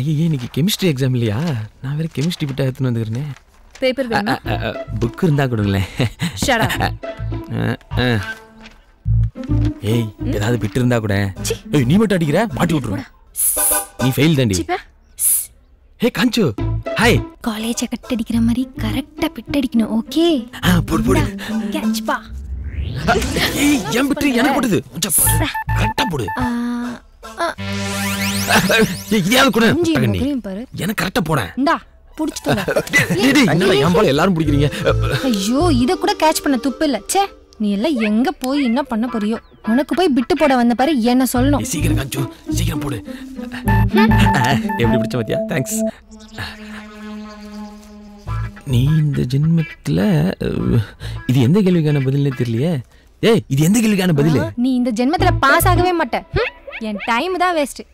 ஐயோ இன்னைக்கு chemistry exam இல்லையா நான் வேற கெமிஸ்ட்ரி பிட்டா எடுத்துன்னு வந்துக்கிறேனே பேப்பர் வேணுமா புக் இருந்தா கொடுங்களேன் ஷடா அஹ், அஹ். ஏய் ஏதாவது பிட்டு இருந்தா கூட ஏய் நீ மட்டும் அடிக்கிற மாட்டி விட்டுருவேன் நீ ஃபெயில் தாண்டி ஹே காஞ்சு ஹாய் காலேஜை கட்டடிக்கிற மாதிரி கரெக்டா பிட்டடிக்கணும் ஓகே ஆ போடு போடு கேட்ச் பா ஏய் என் பிட்டு எனக்கு போடுது கொஞ்சம் போடு கரெக்டா போடு ஏய் இதையாவது கூட அஞ்சு தகண்ணி. முகரையும் பாரு எனக்கு கரெக்டா போடேன் இந்தா புடிச்சு தொலை டேய், டேய், என்னடா என் பால் எல்லாரும் பிடிக்கிறீங்க ஐயோ இத கூட கேட்ச் பண்ண துப்பு இல்ல ச்சே நீ எல்லாம் எங்க போய் என்ன பண்ண போறியோ உனக்கு போய் பிட்டு போட வந்த பாரு என்ன சொல்லணும் ஏய், சீக்கிரம் காஞ்சு சீக்கிரம் போடு எப்படி பிடிச்ச பாத்தியா தேங்க்ஸ் நீ இந்த ஜென்மத்துல அஹ், இது எந்த கேள்விக்கான பதில்னே தெரியலையே ஏய் இது எந்த கேள்விக்கான பதில் நீ இந்த ஜென்மத்துல பாஸ் ஆகவே மாட்ட ஹம், என் டைம் தான் வேஸ்ட்